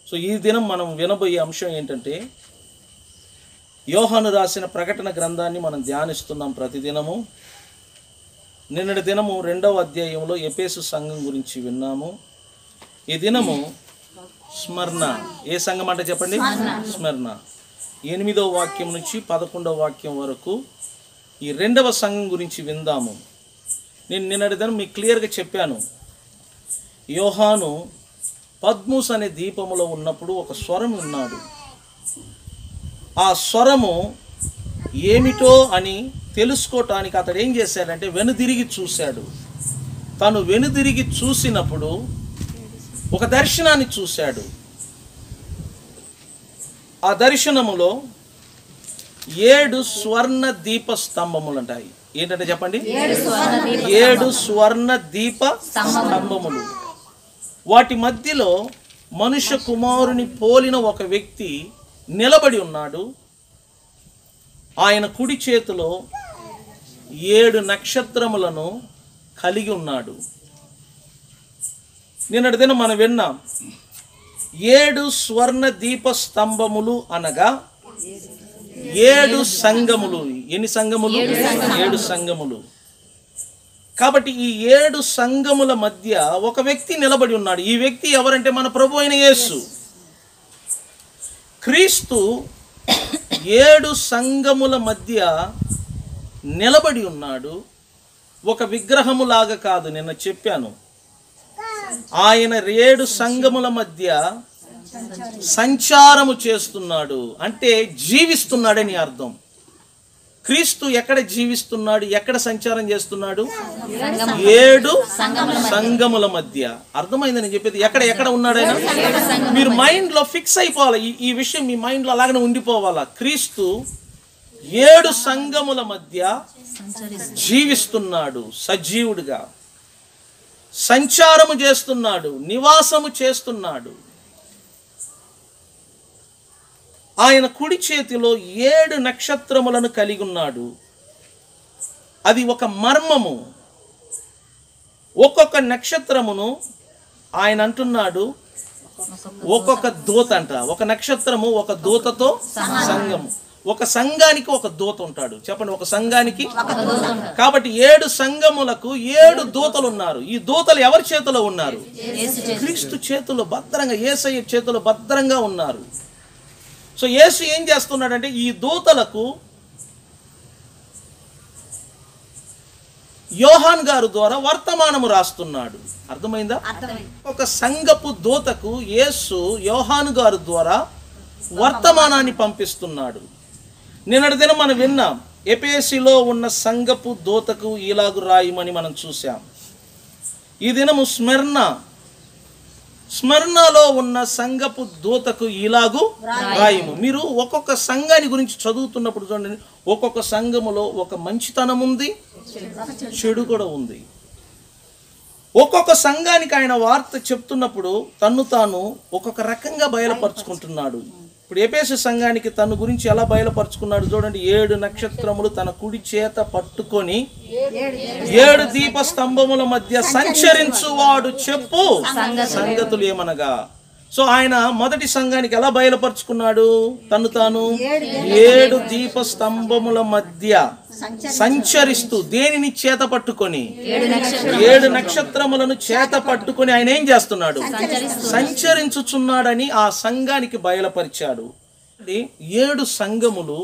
So ఈ దినం మనం వినబోయే అంశం ఏంటంటే యోహాను రాసిన ప్రకటన గ్రంథాన్ని మనం ధ్యానిస్తున్నాం ప్రతిదినము నిన్నటి దినము రెండవ అధ్యాయంలో ఎపేసు సంఘం గురించి విన్నాము ఈ దినము స్మరణ ఏ సంఘం అంటే చెప్పండి స్మరణ ఎనిమిదవ వాక్యం నుంచి పదకొండవ వాక్యం వరకు ఈ రెండవ సంఘం గురించి విందాము నేను నిన్నటి దినం మీకు క్లియర్గా చెప్పాను యోహాను పద్మూస్ అనే దీపములో ఉన్నప్పుడు ఒక స్వరం విన్నాడు ఆ స్వరము ఏమిటో అని తెలుసుకోవటానికి అతడు ఏం చేశాడంటే వెనుదిరిగి చూశాడు తను వెనుదిరిగి చూసినప్పుడు ఒక దర్శనాన్ని చూశాడు ఆ దర్శనములో ఏడు స్వర్ణ దీప స్తంభములు ఉంటాయి ఏంటంటే చెప్పండి ఏడు స్వర్ణ దీప స్తంభములు వాటి మధ్యలో మనుష్య కుమారుని పోలిన ఒక వ్యక్తి నిలబడి ఉన్నాడు ఆయన కుడి చేతిలో ఏడు నక్షత్రములను కలిగి ఉన్నాడు నిన్నటి దినం మనం విన్నాం ఏడు స్వర్ణ దీప స్తంభములు అనగా ఏడు సంఘములు ఎన్ని సంఘములు ఏడు సంఘములు కాబట్టి ఈ ఏడు సంఘముల మధ్య ఒక వ్యక్తి నిలబడి ఉన్నాడు ఈ వ్యక్తి ఎవరంటే మన ప్రభు అయిన యేసు క్రీస్తు ఏడు సంఘముల మధ్య నిలబడి ఉన్నాడు ఒక విగ్రహములాగా కాదు నిన్న చెప్పాను ఆయన ఏడు సంఘముల మధ్య సంచారము చేస్తున్నాడు అంటే జీవిస్తున్నాడని అర్థం క్రీస్తు ఎక్కడ జీవిస్తున్నాడు ఎక్కడ సంచారం చేస్తున్నాడు ఏడు సంఘముల మధ్య అర్థమైందని చెప్పేది ఎక్కడ ఎక్కడ ఉన్నాడు ఆయన మీరు మైండ్ లో ఫిక్స్ అయిపోవాలి ఈ ఈ విషయం మీ మైండ్ లో అలాగనే ఉండిపోవాలా క్రీస్తు ఏడు సంఘముల మధ్య జీవిస్తున్నాడు సజీవుడిగా సంచారము చేస్తున్నాడు నివాసము చేస్తున్నాడు ఆయన కుడి చేతిలో ఏడు నక్షత్రములను కలిగి ఉన్నాడు అది ఒక మర్మము ఒక్కొక్క నక్షత్రమును ఆయన అంటున్నాడు ఒక్కొక్క దూత అంట ఒక నక్షత్రము ఒక దూతతో సంఘము ఒక సంఘానికి ఒక దూత ఉంటాడు చెప్పండి ఒక సంఘానికి కాబట్టి ఏడు సంఘములకు ఏడు దూతలు ఉన్నారు ఈ దూతలు ఎవరి చేతిలో ఉన్నారు క్రీస్తు చేతిలో భద్రంగా ఏసయ్య చేతిలో భద్రంగా ఉన్నారు సో యేసు ఏం చేస్తున్నాడంటే ఈ దూతలకు యోహాన్ గారు ద్వారా వర్తమానము రాస్తున్నాడు అర్థమైందా ఒక సంఘపు దూతకు యేసు యోహాను గారు ద్వారా వర్తమానాన్ని పంపిస్తున్నాడు నిన్నటి దినం మనం విన్నాం ఎపేసిలో ఉన్న సంఘపు దూతకు ఇలాగు రాయమని మనం చూసాం ఈ దినము స్మరణ స్మరణలో ఉన్న సంఘపు దూతకు ఇలాగు రాయము మీరు ఒక్కొక్క సంఘాన్ని గురించి చదువుతున్నప్పుడు చూడండి ఒక్కొక్క సంఘములో ఒక మంచితనం ఉంది చెడు కూడా ఉంది ఒక్కొక్క సంఘానికి ఆయన వార్త చెప్తున్నప్పుడు తన్ను తాను ఒక్కొక్క రకంగా బయలుపరుచుకుంటున్నాడు ఇప్పుడు ఏపేసి సంఘానికి తన గురించి ఎలా బయలుపరుచుకున్నాడు చూడండి ఏడు నక్షత్రములు తన కుడి చేత పట్టుకొని ఏడు దీప స్తంభముల మధ్య సంచరించువాడు చెప్పు సంగతులు ఏమనగా సో ఆయన మొదటి సంఘానికి ఎలా బయలుపరుచుకున్నాడు తను తాను ఏడు దీప స్తంభముల మధ్య సంచరిస్తూ దేనిని చేత పట్టుకొని ఏడు నక్షత్రములను చేత పట్టుకొని ఆయన ఏం చేస్తున్నాడు సంచరించుచున్నాడని ఆ సంఘానికి బయలుపరిచాడు ఏడు సంఘములు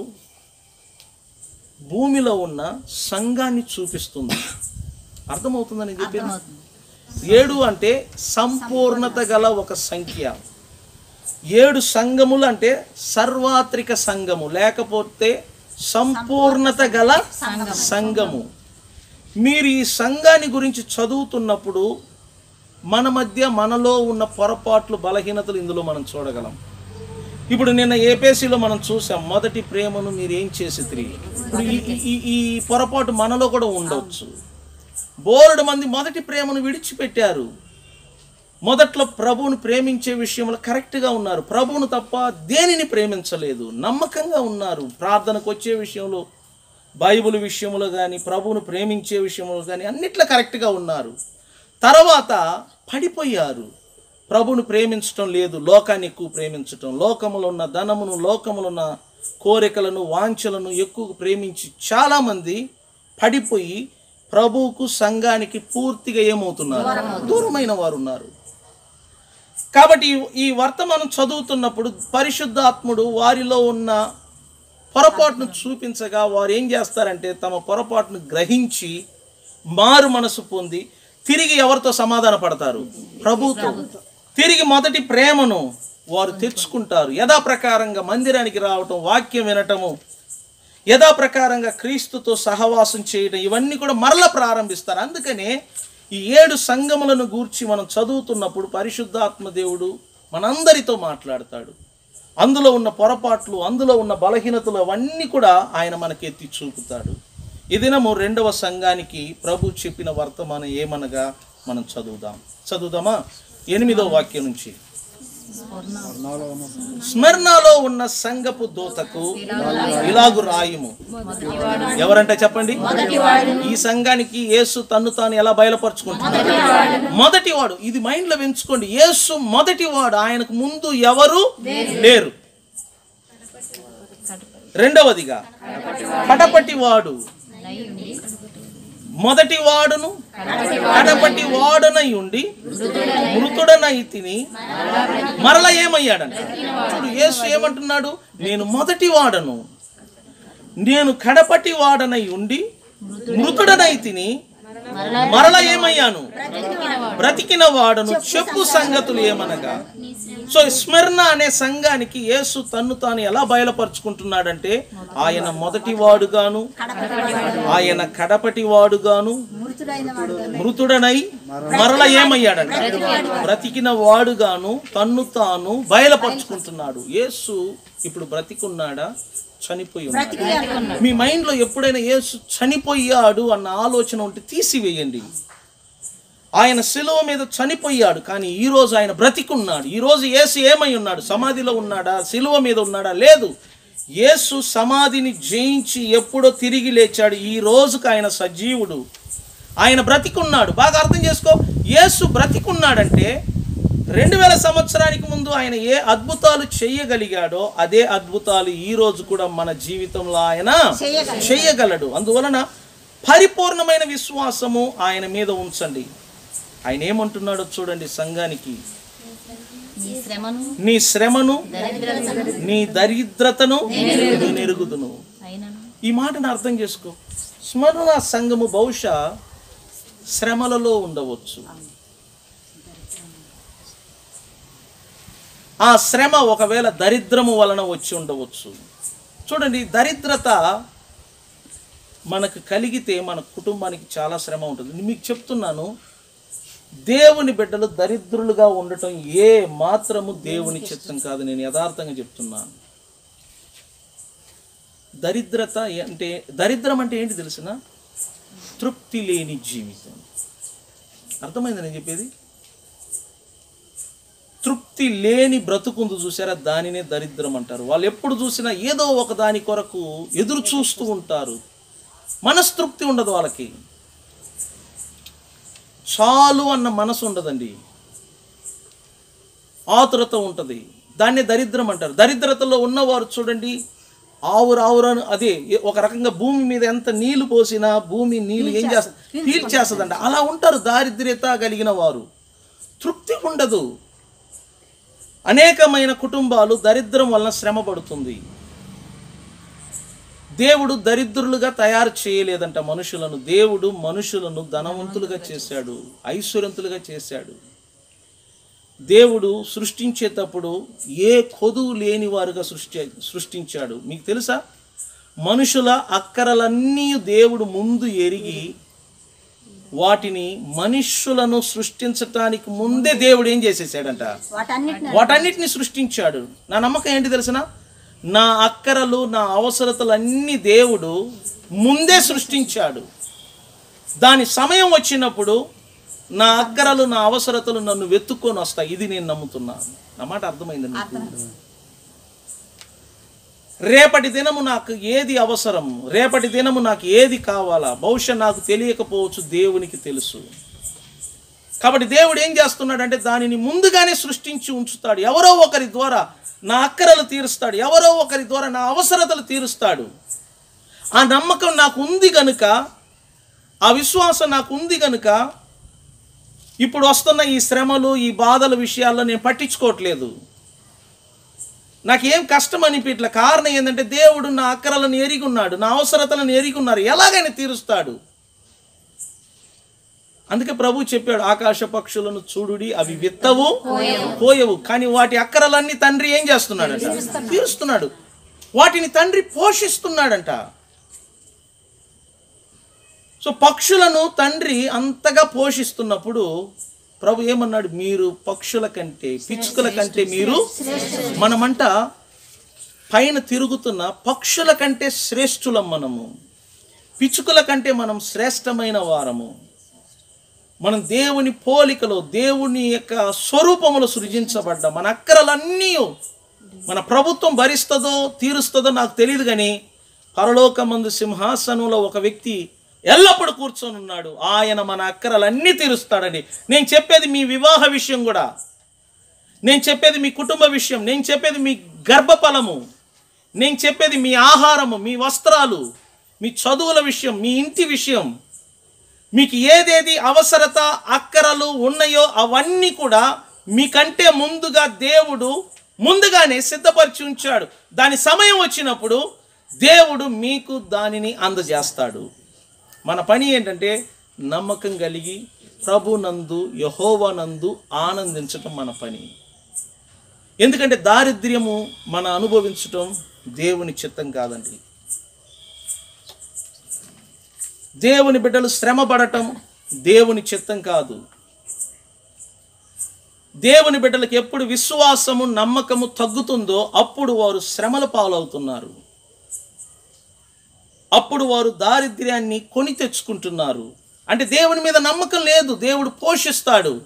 భూమిలో ఉన్న సంఘాన్ని చూపిస్తుంది అర్థమవుతుందని చెప్పేది ఏడు అంటే సంపూర్ణత గల ఒక సంఖ్య ఏడు సంఘములు అంటే సర్వాత్రిక సంఘము లేకపోతే సంపూర్ణత గల సంఘము మీరు ఈ సంఘాన్ని గురించి చదువుతున్నప్పుడు మన మధ్య మనలో ఉన్న పొరపాట్లు బలహీనతలు ఇందులో మనం చూడగలం ఇప్పుడు నిన్న ఏపీసీలో మనం చూసాం మొదటి ప్రేమను మీరు ఏం చేసి తిరిగి ఇప్పుడు ఈ ఈ- ఈ పొరపాటు మనలో కూడా ఉండొచ్చు బోలెడు మంది మొదటి ప్రేమను విడిచిపెట్టారు మొదట్లో ప్రభువును ప్రేమించే విషయంలో కరెక్ట్గా ఉన్నారు ప్రభువును తప్ప దేనిని ప్రేమించలేదు నమ్మకంగా ఉన్నారు ప్రార్థనకు వచ్చే విషయంలో బైబిల్ విషయంలో కానీ ప్రభువును ప్రేమించే విషయంలో కానీ అన్నిట్లో కరెక్ట్గా ఉన్నారు తర్వాత పడిపోయారు ప్రభుని ప్రేమించటం లేదు లోకాన్ని ఎక్కువ ప్రేమించటం లోకములో ఉన్న ధనమును లోకములో ఉన్న కోరికలను వాంఛలను ఎక్కువ ప్రేమించి చాలామంది పడిపోయి ప్రభువుకు సంఘానికి పూర్తిగా ఏమవుతున్నారు దూరమైన వారు ఉన్నారు కాబట్టి ఈ- ఈ వర్తమానం చదువుతున్నప్పుడు పరిశుద్ధాత్ముడు వారిలో ఉన్న పొరపాటును చూపించగా వారు ఏం చేస్తారంటే తమ పొరపాటును గ్రహించి మారు మనసు పొంది తిరిగి ఎవరితో సమాధాన పడతారు ప్రభుతో తిరిగి మొదటి ప్రేమను వారు తెచ్చుకుంటారు యథాప్రకారంగా మందిరానికి రావటం వాక్యం వినటము యథాప్రకారంగా క్రీస్తుతో సహవాసం చేయడం ఇవన్నీ కూడా మరల ప్రారంభిస్తారు అందుకనే ఈ ఏడు సంఘములను గూర్చి మనం చదువుతున్నప్పుడు పరిశుద్ధాత్మ దేవుడు మనందరితో మాట్లాడతాడు అందులో ఉన్న పొరపాట్లు అందులో ఉన్న బలహీనతలు అవన్నీ కూడా ఆయన మనకి ఎత్తి చూపుతాడు ఈ దినము రెండవ సంఘానికి ప్రభు చెప్పిన వర్తమానం ఏమనగా మనం చదువుదాం చదువుదామా ఎనిమిదో వాక్యం నుంచి స్మరణలో ఉన్న సంఘపు దూతకు ఇలాగు రాయుము ఎవరంటే చెప్పండి ఈ సంఘానికి యేసు తన్ను తాను ఎలా బయలుపరుచుకుంటున్నాడు మొదటివాడు ఇది మైండ్ లో పెంచుకోండి యేసు మొదటివాడు ఆయనకు ముందు ఎవరు లేరు రెండవదిగా కడపటి వాడు మొదటి వాడును కడపటి వాడునై ఉండి మృతుడనై తిని మరల ఏమయ్యాడంట చూడు యేసు ఏమంటున్నాడు నేను మొదటి వాడను నేను కడపటి వాడనై ఉండి మృతుడనై తిని మరల ఏమయ్యాను బ్రతికిన వాడను చెప్పు సంగతులు ఏమనగా సో స్మరణ అనే సంఘానికి యేసు తన్ను తాను ఎలా బయలుపరుచుకుంటున్నాడంటే ఆయన మొదటి వాడుగాను ఆయన కడపటి వాడుగాను మృతుడనై మరల ఏమయ్యాడంట బ్రతికిన వాడుగాను తన్ను తాను బయలుపరుచుకుంటున్నాడు యేసు ఇప్పుడు బ్రతికున్నాడా చనిపోయి ఉన్నాడా మీ మైండ్లో ఎప్పుడైనా యేసు చనిపోయాడు అన్న ఆలోచన ఉంటే తీసివేయండి ఆయన శిలువ మీద చనిపోయాడు కానీ ఈ రోజు ఆయన బ్రతికున్నాడు ఈ రోజు యేసు ఏమై ఉన్నాడు సమాధిలో ఉన్నాడా శిలువ మీద ఉన్నాడా లేదు యేసు సమాధిని జయించి ఎప్పుడో తిరిగి లేచాడు ఈ రోజుకి ఆయన సజీవుడు ఆయన బ్రతికున్నాడు బాగా అర్థం చేసుకో యేసు బ్రతికున్నాడంటే రెండు వేల సంవత్సరానికి ముందు ఆయన ఏ అద్భుతాలు చేయగలిగాడో అదే అద్భుతాలు ఈ రోజు కూడా మన జీవితంలో ఆయన చేయగలడు అందువలన పరిపూర్ణమైన విశ్వాసము ఆయన మీద ఉంచండి ఆయన ఏమంటున్నాడో చూడండి సంఘానికి నీ శ్రమను నీ శ్రమను దరిద్రతను నీ దరిద్రతను నేను ఎరుగుదును అయినను ఈ మాటను అర్థం చేసుకో స్మరణ సంఘము బహుశా శ్రమలలో ఉండవచ్చు ఆ శ్రమ ఒకవేళ దరిద్రము వలన వచ్చి ఉండవచ్చు చూడండి దరిద్రత మనకు కలిగితే మన కుటుంబానికి చాలా శ్రమ ఉంటుంది మీకు చెప్తున్నాను దేవుని బిడ్డలు దరిద్రులుగా ఉండటం ఏ మాత్రము దేవుని చిత్తం కాదు నేను యథార్థంగా చెప్తున్నాను దరిద్రత అంటే దరిద్రం అంటే ఏంటి తెలిసిన తృప్తి లేని జీవితం అర్థమైంది నేను చెప్పేది తృప్తి లేని బ్రతుకుందు చూసారా దానినే దరిద్రం అంటారు వాళ్ళు ఎప్పుడు చూసినా ఏదో ఒక దాని కొరకు ఎదురు చూస్తూ ఉంటారు మనస్తృప్తి ఉండదు వాళ్ళకి చాలు అన్న మనసు ఉండదండి ఆతురత ఉంటుంది దాన్నే దరిద్రం అంటారు దరిద్రతలో ఉన్నవారు చూడండి ఆవురు ఆవురు అని అదే ఏ- ఒక రకంగా భూమి మీద ఎంత నీళ్లు పోసినా భూమి నీళ్లు ఏం చేస్తుంది పీల్చేస్తుందంట అలా ఉంటారు దారిద్ర్యత కలిగిన వారు తృప్తి ఉండదు అనేకమైన కుటుంబాలు దరిద్రం వలన శ్రమ పడుతుంది దేవుడు దరిద్రులుగా తయారు చేయలేదంట మనుషులను దేవుడు మనుషులను ధనవంతులుగా చేశాడు ఐశ్వర్యంతులుగా చేశాడు దేవుడు సృష్టించేటప్పుడు ఏ కొదువు లేని వారుగా సృష్టి సృష్టించాడు మీకు తెలుసా మనుషుల అక్కరలన్నీ దేవుడు ముందు ఎరిగి వాటిని మనుష్యులను సృష్టించటానికి ముందే దేవుడు ఏం చేసేసాడంట వాటన్నిటిని వాటన్నిటిని సృష్టించాడు నా నమ్మకం ఏంటి తెలిసిన నా అక్కరలు నా అవసరతలన్నీ దేవుడు ముందే సృష్టించాడు దాని సమయం వచ్చినప్పుడు నా అక్కరలు నా అవసరతలు నన్ను వెతుక్కొని వస్తాయి ఇది నేను నమ్ముతున్నాను నా మాట అర్థమైంది నీకు రేపటి దినము నాకు ఏది అవసరం రేపటి దినము నాకు ఏది కావాలా బహుశా నాకు తెలియకపోవచ్చు దేవునికి తెలుసు కాబట్టి దేవుడు ఏం చేస్తున్నాడంటే దానిని ముందుగానే సృష్టించి ఉంచుతాడు ఎవరో ఒకరి ద్వారా నా అక్కరలు తీరుస్తాడు ఎవరో ఒకరి ద్వారా నా అవసరతలు తీరుస్తాడు ఆ నమ్మకం నాకు ఉంది గనుక ఆ విశ్వాసం నాకు ఉంది గనుక ఇప్పుడు వస్తున్న ఈ శ్రమలు ఈ బాధల విషయాల్లో నేను పట్టించుకోవట్లేదు నాకేం కష్టం అనిపించట్లే కారణం ఏంటంటే దేవుడు నా అక్కరలను ఎరిగి ఉన్నాడు నా అవసరతలను ఎరిగి ఉన్నారు ఎలాగైనా తీరుస్తాడు అందుకే ప్రభు చెప్పాడు ఆకాశ పక్షులను చూడుడి అవి విత్తవు పోయవు కానీ వాటి అక్కరలన్నీ తండ్రి ఏం చేస్తున్నాడంట తీరుస్తున్నాడు వాటిని తండ్రి పోషిస్తున్నాడంట సో పక్షులను తండ్రి అంతగా పోషిస్తున్నప్పుడు ప్రభు ఏమన్నాడు మీరు పక్షుల కంటే పిచ్చుకల కంటే మీరు మనమంట పైన తిరుగుతున్న పక్షుల కంటే శ్రేష్ఠులం మనము పిచ్చుకల కంటే మనం శ్రేష్టమైన వారము మనం దేవుని పోలికలో దేవుని యొక్క స్వరూపములో సృజించబడ్డ మన అక్కరలన్నీ మన ప్రభుత్వం భరిస్తుందో తీరుస్తుందో నాకు తెలియదు కానీ పరలోకమందు సింహాసనంలో ఒక వ్యక్తి ఎల్లప్పుడూ కూర్చొని ఉన్నాడు ఆయన మన అక్కరలన్నీ తీరుస్తాడండి నేను చెప్పేది మీ వివాహ విషయం కూడా నేను చెప్పేది మీ కుటుంబ విషయం నేను చెప్పేది మీ గర్భఫలము నేను చెప్పేది మీ ఆహారము మీ వస్త్రాలు మీ చదువుల విషయం మీ ఇంటి విషయం మీకు ఏదేది అవసరత అక్కరలు ఉన్నాయో అవన్నీ కూడా మీకంటే ముందుగా దేవుడు ముందుగానే సిద్ధపరిచి ఉంచాడు దాని సమయం వచ్చినప్పుడు దేవుడు మీకు దానిని అందజేస్తాడు మన పని ఏంటంటే నమ్మకం కలిగి ప్రభునందు యహోవనందు ఆనందించటం మన పని ఎందుకంటే దారిద్ర్యము మన అనుభవించటం దేవుని చిత్తం కాదండి దేవుని బిడ్డలు శ్రమ పడటం దేవుని చిత్తం కాదు దేవుని బిడ్డలకు ఎప్పుడు విశ్వాసము నమ్మకము తగ్గుతుందో అప్పుడు వారు శ్రమల పాలవుతున్నారు అప్పుడు వారు దారిద్ర్యాన్ని కొని తెచ్చుకుంటున్నారు అంటే దేవుని మీద నమ్మకం లేదు దేవుడు పోషిస్తాడు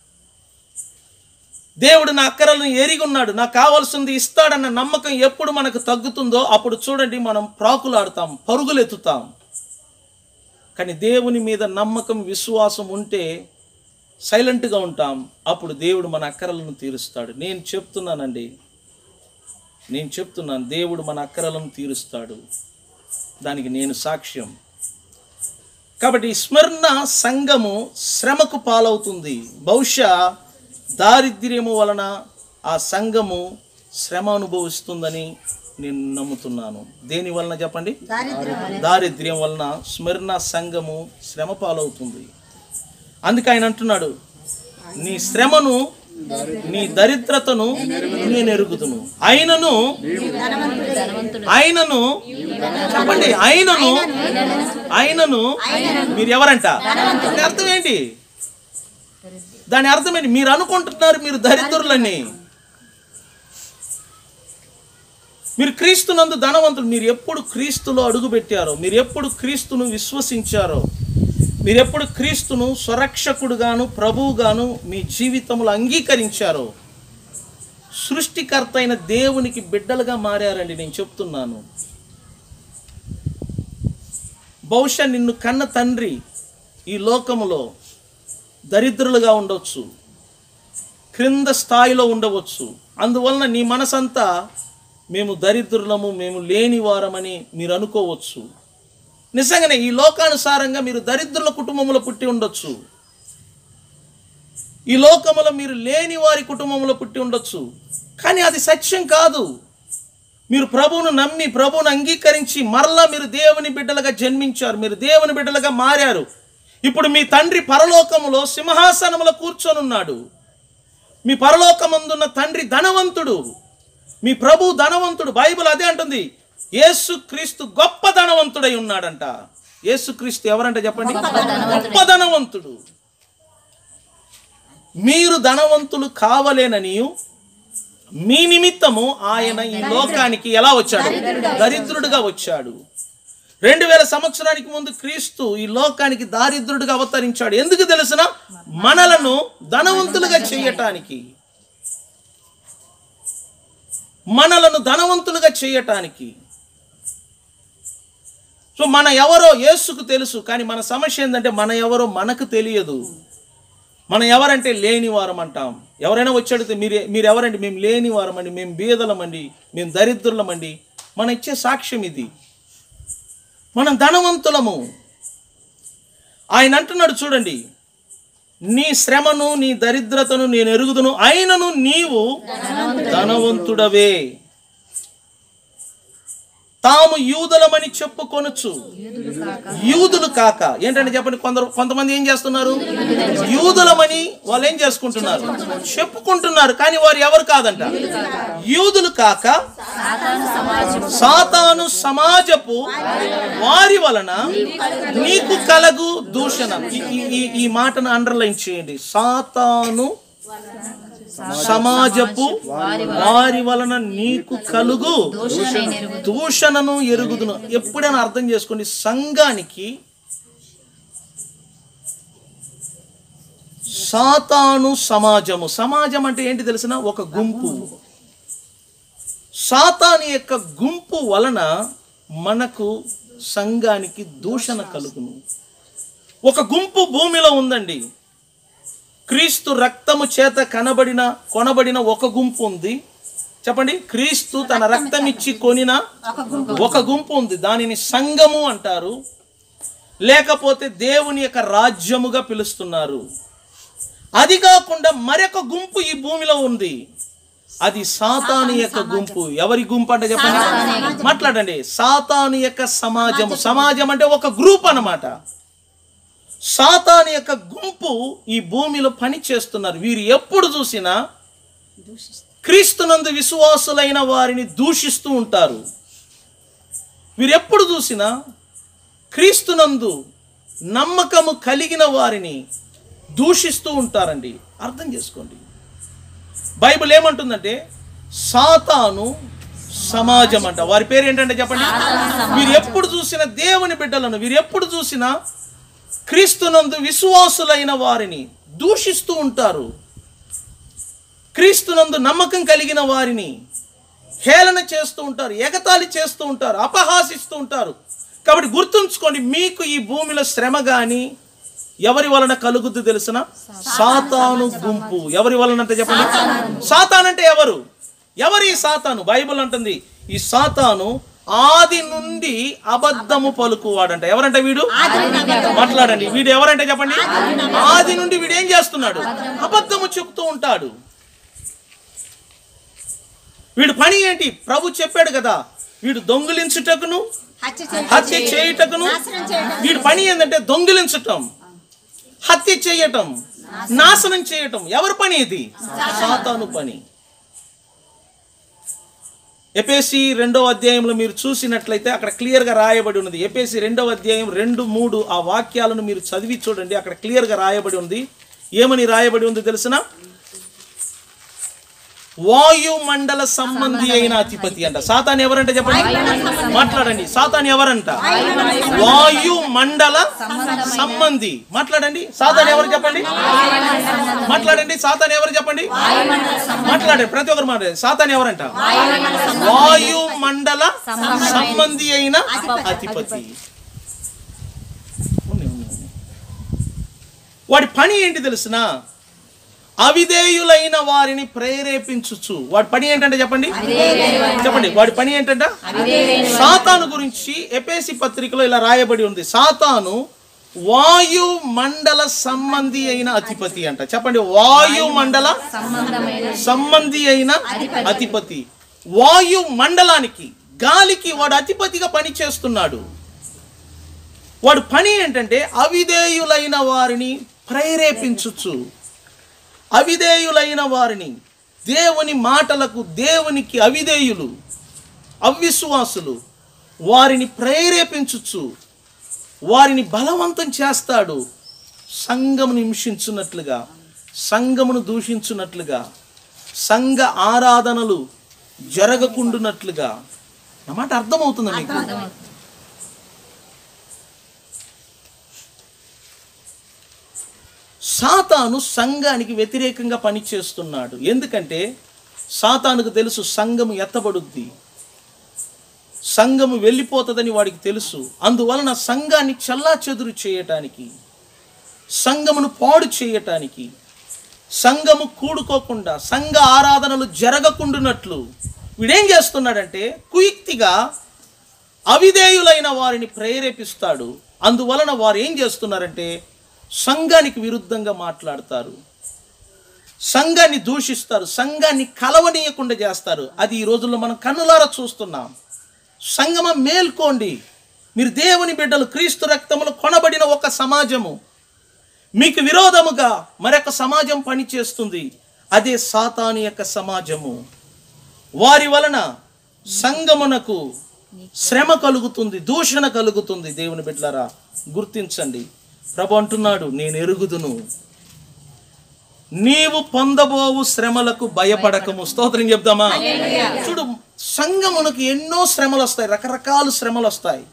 దేవుడు నా అక్కరలను ఎరిగి ఉన్నాడు నాకు కావాల్సింది ఇస్తాడన్న నమ్మకం ఎప్పుడు మనకు తగ్గుతుందో అప్పుడు చూడండి మనం ప్రాకులాడతాం పరుగులెత్తుతాం కానీ దేవుని మీద నమ్మకం విశ్వాసం ఉంటే సైలెంట్గా ఉంటాం అప్పుడు దేవుడు మన అక్కరలను తీరుస్తాడు నేను చెప్తున్నానండి నేను చెప్తున్నాను దేవుడు మన అక్కరలను తీరుస్తాడు దానికి నేను సాక్ష్యం కాబట్టి ఈ స్మరణ సంఘము శ్రమకు పాలవుతుంది బహుశా దారిద్ర్యము వలన ఆ సంఘము శ్రమ అనుభవిస్తుందని నేను నమ్ముతున్నాను దేని వలన చెప్పండి దారిద్ర్యం వలన స్మరణ సంఘము శ్రమ పాలవుతుంది అందుకే ఆయన అంటున్నాడు నీ శ్రమను నీ దరిద్రతను నేను ఎరుగుదును అయినను ఆయనను చెప్పండి ఆయనను ఆయనను మీరు ఎవరంట దాని అర్థం ఏంటి దాని అర్థం ఏంటి మీరు అనుకుంటున్నారు మీరు దరిద్రులని మీరు క్రీస్తునందు ధనవంతులు మీరు ఎప్పుడు క్రీస్తులో అడుగుపెట్టారో మీరు ఎప్పుడు క్రీస్తును విశ్వసించారో మీరు ఎప్పుడు క్రీస్తును స్వరక్షకుడుగాను ప్రభువుగాను మీ జీవితంలో అంగీకరించారో సృష్టికర్త అయిన దేవునికి బిడ్డలుగా మారారండి నేను చెప్తున్నాను బహుశా నిన్ను కన్న తండ్రి ఈ లోకములో దరిద్రులుగా ఉండవచ్చు క్రింద స్థాయిలో ఉండవచ్చు అందువలన నీ మనసంతా మేము దరిద్రులము మేము లేని వారమని మీరు అనుకోవచ్చు నిజంగానే ఈ లోకానుసారంగా మీరు దరిద్రుల కుటుంబంలో పుట్టి ఉండొచ్చు ఈ లోకములో మీరు లేని వారి కుటుంబంలో పుట్టి ఉండొచ్చు కానీ అది సత్యం కాదు మీరు ప్రభువును నమ్మి ప్రభువును అంగీకరించి మరలా మీరు దేవుని బిడ్డలుగా జన్మించారు మీరు దేవుని బిడ్డలుగా మారారు ఇప్పుడు మీ తండ్రి పరలోకములో సింహాసనములో కూర్చొని ఉన్నాడు మీ పరలోకమందున్న తండ్రి ధనవంతుడు మీ ప్రభు ధనవంతుడు బైబిల్ అదే అంటుంది యేసుక్రీస్తు గొప్ప ధనవంతుడై ఉన్నాడంట యేసుక్రీస్తు ఎవరంట చెప్పండి గొప్ప ధనవంతుడు మీరు ధనవంతులు కావలేననియు మీ నిమిత్తము ఆయన ఈ లోకానికి ఎలా వచ్చాడు దరిద్రుడుగా వచ్చాడు రెండు వేల సంవత్సరానికి ముందు క్రీస్తు ఈ లోకానికి దారిద్రుడిగా అవతరించాడు ఎందుకు తెలుసిన మనలను ధనవంతులుగా చేయటానికి మనలను ధనవంతులుగా చేయటానికి సో మన ఎవరో యేసుకు తెలుసు కానీ మన సమస్య ఏంటంటే మన ఎవరో మనకు తెలియదు మనం ఎవరంటే లేని వారం అంటాం ఎవరైనా వచ్చి అడిగితే మీరు మీరు ఎవరండి మేము లేని వారమండి మేము బీదలమండి మేము దరిద్రులమండి మనం ఇచ్చే సాక్ష్యం ఇది మనం ధనవంతులము ఆయన అంటున్నాడు చూడండి నీ శ్రమను నీ దరిద్రతను నేను ఎరుగుదును అయినను నీవు ధనవంతుడవే తాము యూదులమని చెప్పుకొనొచ్చు యూదులు కాక ఏంటంటే చెప్పండి కొందరు కొంతమంది ఏం చేస్తున్నారు యూదులమని వాళ్ళు ఏం చేసుకుంటున్నారు చెప్పుకుంటున్నారు కానీ వారు ఎవరు కాదంట యూదులు కాక సాతాను సమాజపు వారి వలన నీకు కలగు దూషణ ఈ- ఈ- ఈ ఈ మాటను అండర్లైన్ చేయండి సాతాను సమాజపు వారి వలన నీకు కలుగు దూషణను ఎరుగుదును ఎప్పుడైనా అర్థం చేసుకోండి సంఘానికి సాతాను సమాజము సమాజం అంటే ఏంటి తెలిసిన ఒక గుంపు సాతాను యొక్క గుంపు వలన మనకు సంఘానికి దూషణ కలుగును ఒక గుంపు భూమిలో ఉందండి క్రీస్తు రక్తము చేత కనబడిన కొనబడిన ఒక గుంపు ఉంది చెప్పండి క్రీస్తు తన రక్తం ఇచ్చి కొనిన ఒక గుంపు ఉంది దానిని సంఘము అంటారు లేకపోతే దేవుని యొక్క రాజ్యముగా పిలుస్తున్నారు అది కాకుండా మరొక గుంపు ఈ భూమిలో ఉంది అది సాతాను యొక్క గుంపు ఎవరి గుంపు అంటే చెప్పండి మాట్లాడండి సాతాను యొక్క సమాజము సమాజం అంటే ఒక గ్రూప్ అన్నమాట సాతాను యొక్క గుంపు ఈ భూమిలో పని చేస్తున్నారు వీరు ఎప్పుడు చూసినా క్రీస్తునందు విశ్వాసులైన వారిని దూషిస్తూ ఉంటారు వీరు ఎప్పుడు చూసినా క్రీస్తునందు నమ్మకము కలిగిన వారిని దూషిస్తూ ఉంటారండి అర్థం చేసుకోండి బైబిల్ ఏమంటుందంటే సాతాను సమాజం అంట వారి పేరు ఏంటంటే చెప్పండి వీరు ఎప్పుడు చూసిన దేవుని బిడ్డలను వీరు ఎప్పుడు చూసినా క్రీస్తునందు విశ్వాసులైన వారిని దూషిస్తూ ఉంటారు క్రీస్తునందు నమ్మకం కలిగిన వారిని హేళన చేస్తూ ఉంటారు ఎగతాళి చేస్తూ ఉంటారు అపహాసిస్తూ ఉంటారు కాబట్టి గుర్తుంచుకోండి మీకు ఈ భూమిలో శ్రమ గాని ఎవరి వలన కలుగుద్ది తెలిసిన సాతాను గుంపు ఎవరి వలన అంటే చెప్పండి సాతాన్ అంటే ఎవరు ఎవరు ఈ సాతాను బైబిల్ అంటుంది ఈ సాతాను ఆది నుండి అబద్ధము పలుకువాడంట ఎవరంటే వీడు మాట్లాడండి వీడు ఎవరంటే చెప్పండి ఆది నుండి వీడు ఏం చేస్తున్నాడు అబద్ధము చెప్తూ ఉంటాడు వీడు పని ఏంటి ప్రభు చెప్పాడు కదా వీడు దొంగిలించుటకును హత్య చేయ- హత్య చేయుటకును నాశనం చేయడం. వీడి పని ఏంటంటే దొంగిలించటం హత్య చేయటం నాశనం చేయటం ఎవరి పని ఇది సాతాను పని ఎపేసి రెండవ అధ్యాయంలో మీరు చూసినట్లయితే అక్కడ క్లియర్గా రాయబడి ఉన్నది ఎపేసి రెండవ అధ్యాయం రెండు మూడు ఆ వాక్యాలను మీరు చదివి చూడండి అక్కడ క్లియర్గా రాయబడి ఉంది ఏమని రాయబడి ఉంది తెలిసిన వాయుమండల సంబంధి అయిన అధిపతి అంట సాతాన్ ఎవరంట చెప్పండి మాట్లాడండి సాతాన్ ఎవరంట వాయు మండల సంబంధి మాట్లాడండి సాతాన్ ఎవరు చెప్పండి మాట్లాడండి సాతాన్ ఎవరు చెప్పండి మాట్లాడండి ప్రతి ఒక్కరు మాట్లాడండి సాతాన్ ఎవరంట వాయు మండల సంబంధి అయిన అధిపతి ఉంది, ఉంది, ఉంది. వాడి పని ఏంటి తెలిసిన అవిధేయులైన వారిని ప్రేరేపించుచు వాడి పని ఏంటంటే చెప్పండి చెప్పండి వాడి పని ఏంటంట సాతాను గురించి ఎపేసి పత్రికలో ఇలా రాయబడి ఉంది సాతాను వాయు మండల సంబంధి అయిన అధిపతి అంట చెప్పండి వాయు మండల సంబంధి అయిన అధిపతి వాయు మండలానికి గాలికి వాడు అధిపతిగా పని చేస్తున్నాడు వాడు పని ఏంటంటే అవిధేయులైన వారిని ప్రేరేపించుచు అవిధేయులైన వారిని దేవుని మాటలకు దేవునికి అవిధేయులు అవిశ్వాసులు వారిని ప్రేరేపించుచు వారిని బలవంతం చేస్తాడు సంఘమును హింసించున్నట్లుగా సంఘమును దూషించున్నట్లుగా సంఘ ఆరాధనలు జరగకుండునట్లుగా నా మాట అర్థమవుతుందా మీకు సాతాను సంఘానికి వ్యతిరేకంగా పనిచేస్తున్నాడు ఎందుకంటే సాతానుకు తెలుసు సంఘము ఎత్తబడుద్ది సంఘము వెళ్ళిపోతుందని వాడికి తెలుసు అందువలన సంఘాన్ని చల్లా చెదురు చేయటానికి సంఘమును పాడు చేయటానికి సంఘము కూడుకోకుండా సంఘ ఆరాధనలు జరగకుండునట్లు వీడేం చేస్తున్నాడంటే కుయుక్తిగా అవిధేయులైన వారిని ప్రేరేపిస్తాడు అందువలన వారు ఏం చేస్తున్నారంటే సంఘానికి విరుద్ధంగా మాట్లాడతారు సంఘాన్ని దూషిస్తారు సంఘాన్ని కలవనీయకుండా చేస్తారు అది ఈ రోజుల్లో మనం కన్నులారా చూస్తున్నాం సంగమ మేల్కోండి మీరు దేవుని బిడ్డలు క్రీస్తు రక్తములు కొనబడిన ఒక సమాజము మీకు విరోధముగా మరొక సమాజం పనిచేస్తుంది అదే సాతాను యొక్క సమాజము వారి వలన సంగమునకు శ్రమ కలుగుతుంది దూషణ కలుగుతుంది దేవుని బిడ్డలారా గుర్తించండి ప్రభు అంటున్నాడు నేను ఎరుగుదును నీవు పొందబోవు శ్రమలకు భయపడకము స్తోత్రం చెప్దామా చూడు సంగమునకు ఎన్నో శ్రమలు వస్తాయి రకరకాల శ్రమలు వస్తాయి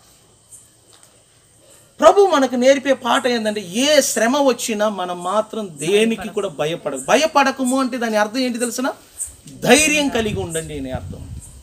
ప్రభు మనకు నేర్పే పాట ఏంటంటే ఏ శ్రమ వచ్చినా మనం మాత్రం దేనికి కూడా భయపడ భయపడకము అంటే దాని అర్థం ఏంటి తెలిసిన ధైర్యం కలిగి ఉండండి అనే అర్థం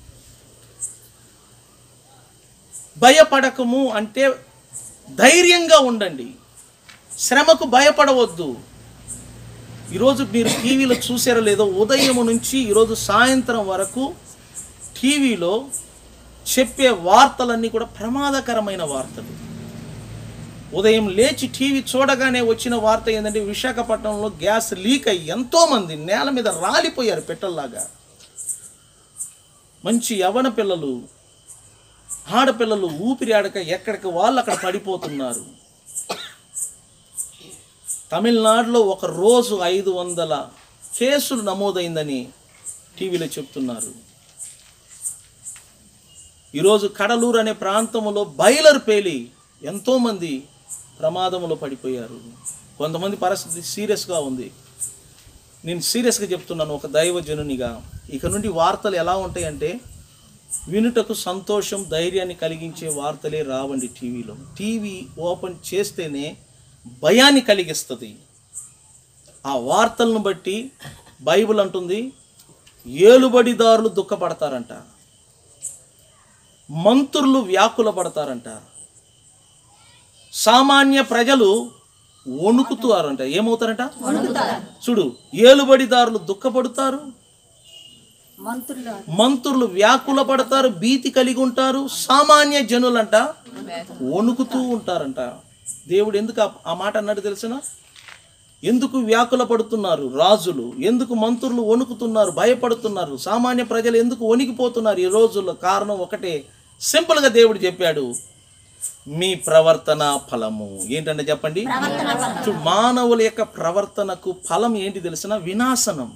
భయపడకము అంటే ధైర్యంగా ఉండండి శ్రమకు భయపడవద్దు ఈరోజు మీరు టీవీలో చూసారో లేదో ఉదయం నుంచి ఈరోజు సాయంత్రం వరకు టీవీలో చెప్పే వార్తలన్నీ కూడా ప్రమాదకరమైన వార్తలు ఉదయం లేచి టీవీ చూడగానే వచ్చిన వార్త ఏంటంటే విశాఖపట్నంలో గ్యాస్ లీక్ అయ్యి ఎంతోమంది నేల మీద రాలిపోయారు పెట్టల్లాగా మంచి యవన పిల్లలు ఆడపిల్లలు ఊపిరి ఆడక ఎక్కడికి వాళ్ళు అక్కడ పడిపోతున్నారు తమిళనాడులో ఒక రోజు ఐదు వందల కేసులు నమోదైందని టీవీలో చెప్తున్నారు ఈరోజు కడలూరు అనే ప్రాంతంలో బయలర్ పేలి ఎంతోమంది ప్రమాదంలో పడిపోయారు కొంతమంది పరిస్థితి సీరియస్గా ఉంది నేను సీరియస్గా చెప్తున్నాను ఒక దైవజనునిగా ఇక నుండి వార్తలు ఎలా ఉంటాయంటే వినుటకు సంతోషం ధైర్యాన్ని కలిగించే వార్తలే రావండి టీవీలో టీవీ ఓపెన్ చేస్తేనే భయాన్ని కలిగిస్తుంది ఆ వార్తలను బట్టి బైబిల్ అంటుంది ఏలుబడిదారులు దుఃఖపడతారంట మంత్రులు వ్యాకుల పడతారంట సామాన్య ప్రజలు వణుకుతారంట ఏమవుతారంట చూడు ఏలుబడిదారులు దుఃఖపడతారు మంత్రులు మంత్రులు వ్యాకుల పడతారు భీతి కలిగి ఉంటారు సామాన్య జనులంట వణుకుతూ ఉంటారంట దేవుడు ఎందుకు ఆ- ఆ మాట అన్నాడు తెలిసిన ఎందుకు వ్యాకుల పడుతున్నారు రాజులు ఎందుకు మంత్రులు వణుకుతున్నారు భయపడుతున్నారు సామాన్య ప్రజలు ఎందుకు వణికిపోతున్నారు ఈ రోజుల్లో కారణం ఒకటే సింపుల్గా దేవుడు చెప్పాడు మీ ప్రవర్తన ఫలము ఏంటంటే చెప్పండి చూడు, మానవుల యొక్క ప్రవర్తనకు ఫలం ఏంటి తెలిసిన వినాశనం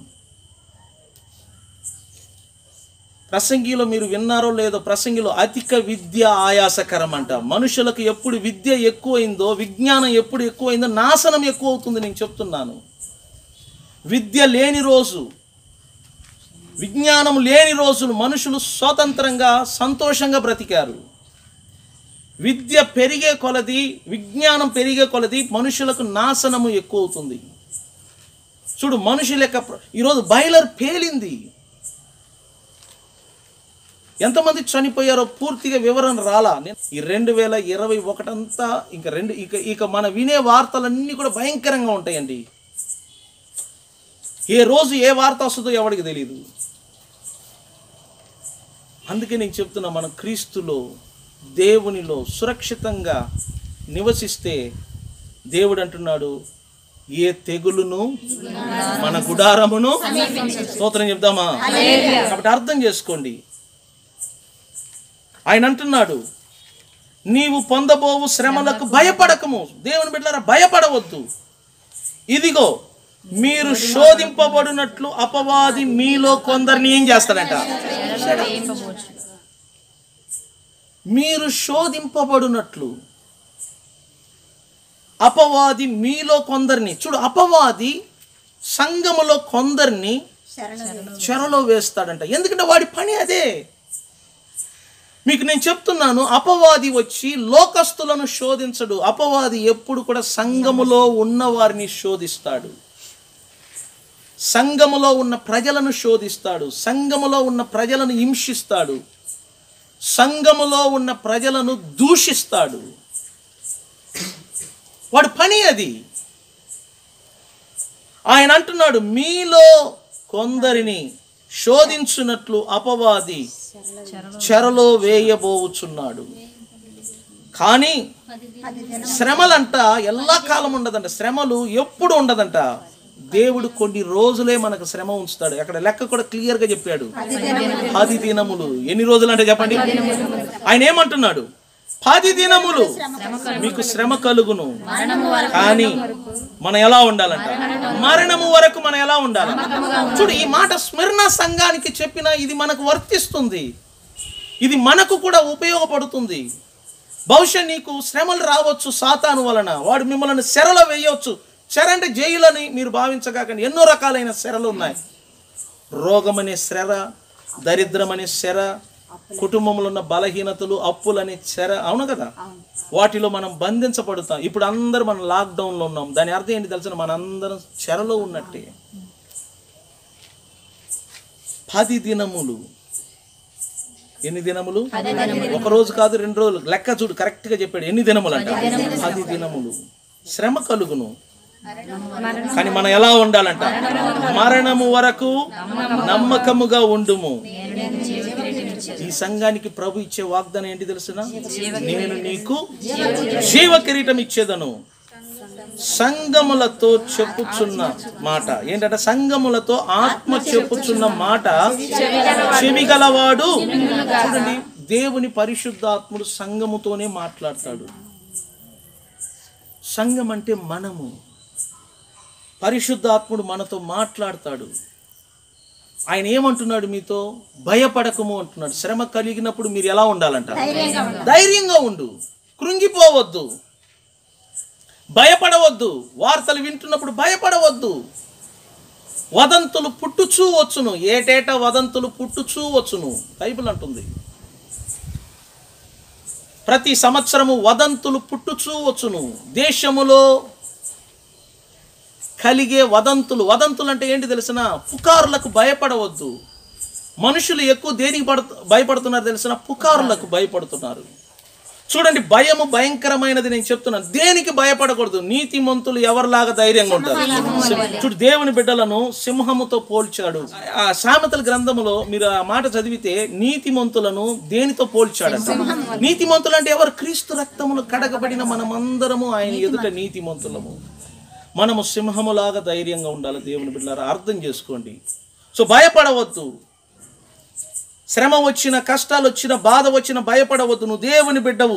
ప్రసంగిలో మీరు విన్నారో లేదో ప్రసంగిలో అధిక విద్య ఆయాసకరం అంట మనుషులకు ఎప్పుడు విద్య ఎక్కువైందో విజ్ఞానం ఎప్పుడు ఎక్కువైందో నాశనం ఎక్కువ అవుతుంది నేను చెప్తున్నాను విద్య లేని రోజు విజ్ఞానం లేని రోజులు మనుషులు స్వతంత్రంగా సంతోషంగా బ్రతికారు విద్య పెరిగే కొలది విజ్ఞానం పెరిగే కొలది మనుషులకు నాశనము ఎక్కువ అవుతుంది చూడు మనుషుల యొక్క ప్ర- ఈరోజు బయలర్ పేలింది ఎంతమంది చనిపోయారో పూర్తిగా వివరణ రాలా నేను ఈ రెండు వేల ఇరవై ఒకటంతా ఇంకా రెండు ఇక ఇక మన వినే వార్తలన్నీ కూడా భయంకరంగా ఉంటాయండి ఏ రోజు ఏ వార్త వస్తుందో ఎవరికి తెలియదు అందుకే నేను చెప్తున్నా మనం క్రీస్తులో దేవునిలో సురక్షితంగా నివసిస్తే దేవుడు అంటున్నాడు ఏ తెగులును మన గుడారమును స్తోత్రం చెప్దామా కాబట్టి అర్థం చేసుకోండి ఆయన అంటున్నాడు నీవు పొందబోవు శ్రమలకు భయపడకము దేవుని బిడ్డలారా భయపడవద్దు ఇదిగో మీరు శోధింపబడినట్లు అపవాది మీలో కొందరిని ఏం చేస్తాడంట మీరు శోధింపబడినట్లు అపవాది మీలో కొందరిని చూడు అపవాది సంఘములో కొందరిని శరణు చెరలో వేస్తాడంట ఎందుకంటే వాడి పని అదే మీకు నేను చెప్తున్నాను అపవాది వచ్చి లోకస్తులను శోధించడు అపవాది ఎప్పుడు కూడా సంఘములో ఉన్న వారిని శోధిస్తాడు సంఘములో ఉన్న ప్రజలను శోధిస్తాడు సంఘములో ఉన్న ప్రజలను హింసిస్తాడు సంఘములో ఉన్న ప్రజలను దూషిస్తాడు వాడి పని అది ఆయన అంటున్నాడు మీలో కొందరిని శోధించున్నట్లు అపవాది చెరలో వేయబోవుచున్నాడు కానీ శ్రమలంట ఎల్లా కాలం ఉండదంట శ్రమలు ఎప్పుడు ఉండదంట దేవుడు కొన్ని రోజులే మనకు శ్రమ ఉంచుతాడు అక్కడ లెక్క కూడా క్లియర్ గా చెప్పాడు పది దినములు ఎన్ని రోజులు అంటే చెప్పండి ఆయన ఏమంటున్నాడు పది దినములు మీకు శ్రమ కలుగును కానీ మనం ఎలా ఉండాలంట మరణము వరకు మనం ఎలా ఉండాలి చూడు ఈ మాట స్మరణ సంఘానికి చెప్పిన ఇది మనకు వర్తిస్తుంది ఇది మనకు కూడా ఉపయోగపడుతుంది బహుశా నీకు శ్రమలు రావచ్చు సాతాను వలన వాడు మిమ్మల్ని శరలో వేయవచ్చు శర అంటే జైలని మీరు భావించగాకండి ఎన్నో రకాలైన శరలు ఉన్నాయి రోగం అనే శర దరిద్రం అనే శర కుటుంబంలో ఉన్న బలహీనతలు అప్పులనే శర అవును కదా వాటిలో మనం బంధించబడుతాం ఇప్పుడు అందరూ మనం లాక్డౌన్లో ఉన్నాం దాని అర్థం ఏంటి తెలిసిన మనందరం చెరలో ఉన్నట్టే పది దినములు ఎన్ని దినములు ఒక రోజు కాదు రెండు రోజులు లెక్క చూడు కరెక్ట్ గా చెప్పాడు ఎన్ని దినములు అంట పది దినములు శ్రమ కలుగును కానీ మనం ఎలా ఉండాలంట మరణము వరకు నమ్మకముగా ఉండుము ఈ సంఘానికి ప్రభు ఇచ్చే వాగ్దానం ఏంటి తెలుసునా నేను నీకు జీవ కిరీటం ఇచ్చేదను సంగములతో చెప్పుచున్న మాట ఏంటంటే సంగములతో ఆత్మ చెప్పుచున్న మాట చెవిగలవాడు చూడండి దేవుని పరిశుద్ధాత్ముడు సంగముతోనే మాట్లాడతాడు సంఘం అంటే మనము పరిశుద్ధాత్ముడు మనతో మాట్లాడతాడు ఆయన ఏమంటున్నాడు మీతో భయపడకము అంటున్నాడు శ్రమ కలిగినప్పుడు మీరు ఎలా ఉండాలంట ధైర్యంగా ఉండు కృంగిపోవద్దు భయపడవద్దు వార్తలు వింటున్నప్పుడు భయపడవద్దు వదంతులు పుట్టుచూ వచ్చును ఏటేటా వదంతులు పుట్టుచూ వచ్చును బైబిల్ అంటుంది ప్రతి సంవత్సరము వదంతులు పుట్టుచూ వచ్చును దేశములో కలిగే వదంతులు వదంతులు అంటే ఏంటి తెలిసిన పుకారులకు భయపడవద్దు మనుషులు ఎక్కువ దేనికి పడు భయపడుతున్నారు తెలిసిన పుకారులకు భయపడుతున్నారు చూడండి భయము భయంకరమైనది నేను చెప్తున్నాను దేనికి భయపడకూడదు నీతిమంతులు ఎవరిలాగా ధైర్యంగా ఉంటారు చూడు దేవుని బిడ్డలను సింహముతో పోల్చాడు ఆ సామెతల గ్రంథములో మీరు ఆ మాట చదివితే నీతిమంతులను దేనితో పోల్చాడంట నీతిమంతులు అంటే ఎవరు క్రీస్తు రక్తములు కడగబడిన మనమందరము ఆయన ఎదుట నీతిమంతులము మనము సింహములాగా ధైర్యంగా ఉండాలి దేవుని బిడ్డలారా అర్థం చేసుకోండి సో భయపడవద్దు శ్రమ వచ్చిన కష్టాలు వచ్చిన బాధ వచ్చిన భయపడవద్దు నువ్వు దేవుని బిడ్డవు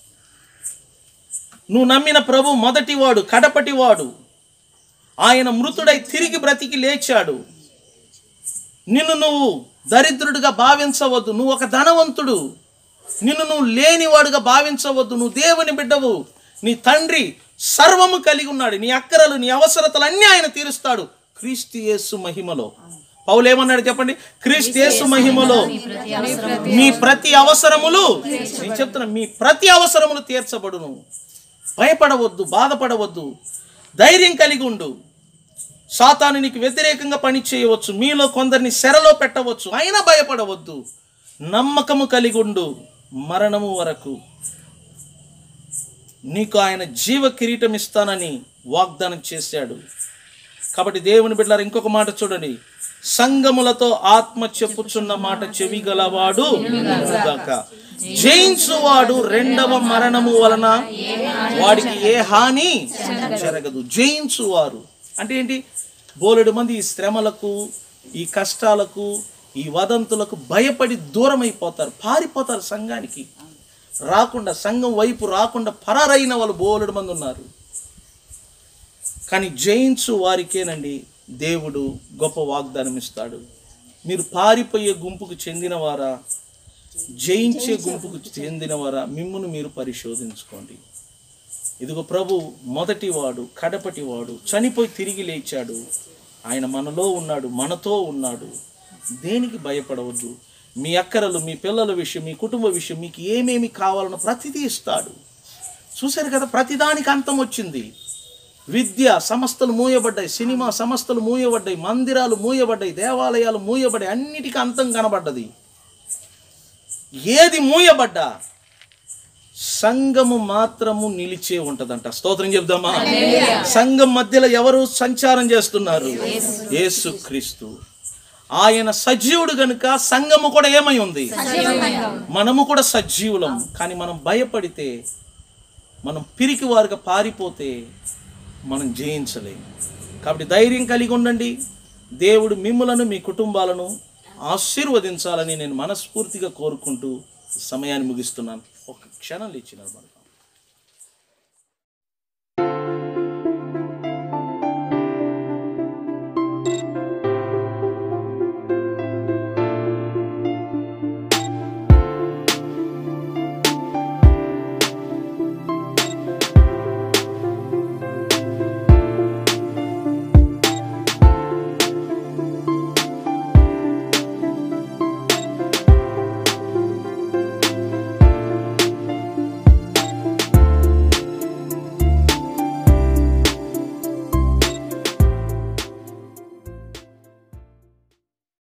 నువ్వు నమ్మిన ప్రభు మొదటివాడు కడపటివాడు ఆయన మృతుడై తిరిగి బ్రతికి లేచాడు నిన్ను నువ్వు దరిద్రుడిగా భావించవద్దు నువ్వు ఒక ధనవంతుడు నిన్ను నువ్వు లేనివాడుగా భావించవద్దు నువ్వు దేవుని బిడ్డవు నీ తండ్రి సర్వము కలిగి ఉన్నాడు నీ అక్కరలు నీ అవసరతలు అన్నీ ఆయన తీరుస్తాడు క్రీస్తు యేసు మహిమలో పౌలు ఏమన్నాడు చెప్పండి క్రీస్తు యేసు మహిమలో మీ ప్రతి అవసరములు నేను చెప్తున్నా మీ ప్రతి అవసరములు తీర్చబడును భయపడవద్దు బాధపడవద్దు ధైర్యం కలిగి ఉండు సాతాను నీకు వ్యతిరేకంగా పని చేయవచ్చు మీలో కొందరిని శరలో పెట్టవచ్చు అయినా భయపడవద్దు నమ్మకము కలిగి ఉండు మరణము వరకు నీకు ఆయన జీవ కిరీటం ఇస్తానని వాగ్దానం చేశాడు కాబట్టి దేవుని బిడ్డలారు ఇంకొక మాట చూడండి సంగములతో ఆత్మ చెప్పుచున్న మాట చెవి గలవాడు గాక జయించువాడు రెండవ మరణము వలన వాడికి ఏ హాని జరగదు జయించువారు అంటే ఏంటి బోలెడు మంది ఈ శ్రమలకు ఈ కష్టాలకు ఈ వదంతులకు భయపడి దూరం అయిపోతారు పారిపోతారు సంఘానికి రాకుండా సంఘం వైపు రాకుండా పరారైన వాళ్ళు బోలెడు మంది ఉన్నారు కానీ జయించు వారికేనండి దేవుడు గొప్ప వాగ్దానం ఇస్తాడు మీరు పారిపోయే గుంపుకు చెందినవారా జయించే గుంపుకు చెందినవారా మిమ్మును మీరు పరిశోధించుకోండి ఇదిగో ప్రభు మొదటివాడు కడపటివాడు చనిపోయి తిరిగి లేచాడు ఆయన మనలో ఉన్నాడు మనతో ఉన్నాడు దేనికి భయపడవద్దు మీ అక్కరలు మీ పిల్లల విషయం మీ కుటుంబ విషయం మీకు ఏమేమి కావాలనో ప్రతిదీ ఇస్తాడు చూశారు కదా ప్రతిదానికి అంతం వచ్చింది విద్య సంస్థలు మూయబడ్డాయి సినిమా సంస్థలు మూయబడ్డాయి మందిరాలు మూయబడ్డాయి దేవాలయాలు మూయబడ్డాయి అన్నిటికీ అంతం కనబడ్డది ఏది మూయబడ్డా సంఘము మాత్రము నిలిచే ఉంటదంట స్తోత్రం చెప్దామా సంఘం మధ్యలో ఎవరు సంచారం చేస్తున్నారు యేసు క్రీస్తు ఆయన సజీవుడు గనుక సంఘము కూడా ఏమై ఉంది మనము కూడా సజీవులం కానీ మనం భయపడితే మనం పిరికి వారుగా పారిపోతే మనం జయించలేము కాబట్టి ధైర్యం కలిగి ఉండండి దేవుడు మిమ్ములను మీ కుటుంబాలను ఆశీర్వదించాలని నేను మనస్ఫూర్తిగా కోరుకుంటూ ఈ సమయాన్ని ముగిస్తున్నాను ఒక క్షణం ఇచ్చినారు మనకు